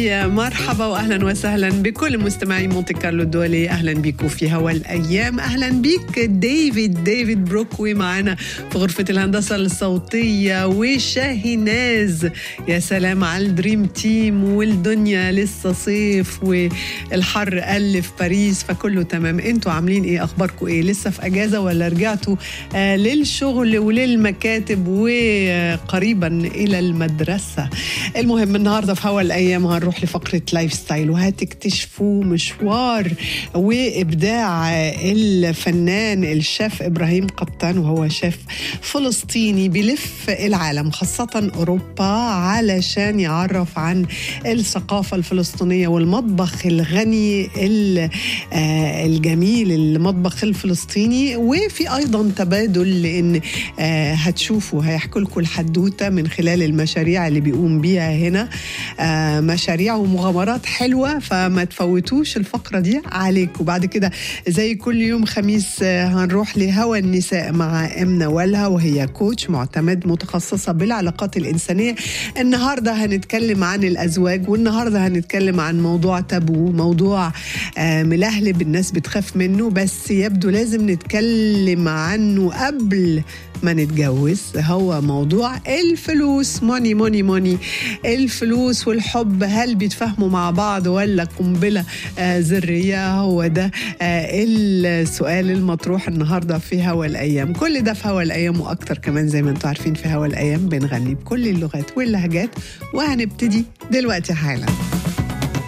يا مرحبا واهلا وسهلا بكل مستمعي مونتي كارلو الدولي اهلا بيكم في هوا الايام اهلا بيك ديفيد ديفيد بروكوي معنا في غرفه الهندسه الصوتيه وشاهيناز يا سلام على الدريم تيم والدنيا لسه صيف والحر قل في باريس فكله تمام انتوا عاملين ايه اخباركم ايه لسه في اجازه ولا رجعتوا آه للشغل وللمكاتب وقريبا الى المدرسه المهم النهارده في هوا الايام هنروح لفقره لايف ستايل وهتكتشفوا مشوار وابداع الفنان الشيف ابراهيم قطان وهو شيف فلسطيني بيلف العالم خاصه اوروبا علشان يعرف عن الثقافه الفلسطينيه والمطبخ الغني الجميل المطبخ الفلسطيني وفي ايضا تبادل لان هتشوفوا هيحكوا لكم الحدوته من خلال المشاريع اللي بيقوم بيها هنا مشاريع ومغامرات حلوه فما تفوتوش الفقره دي عليك وبعد كده زي كل يوم خميس هنروح لهوى النساء مع ام نوالها وهي كوتش معتمد متخصصه بالعلاقات الانسانيه النهارده هنتكلم عن الازواج والنهارده هنتكلم عن موضوع تابو موضوع ملهلب الناس بتخاف منه بس يبدو لازم نتكلم عنه قبل ما نتجوز هو موضوع الفلوس موني موني موني الفلوس والحب هل بيتفاهموا مع بعض ولا قنبله آه ذريه هو ده آه السؤال المطروح النهارده في هوا الايام كل ده في هوا الايام واكتر كمان زي ما انتم عارفين في هوا الايام بنغني بكل اللغات واللهجات وهنبتدي دلوقتي حالا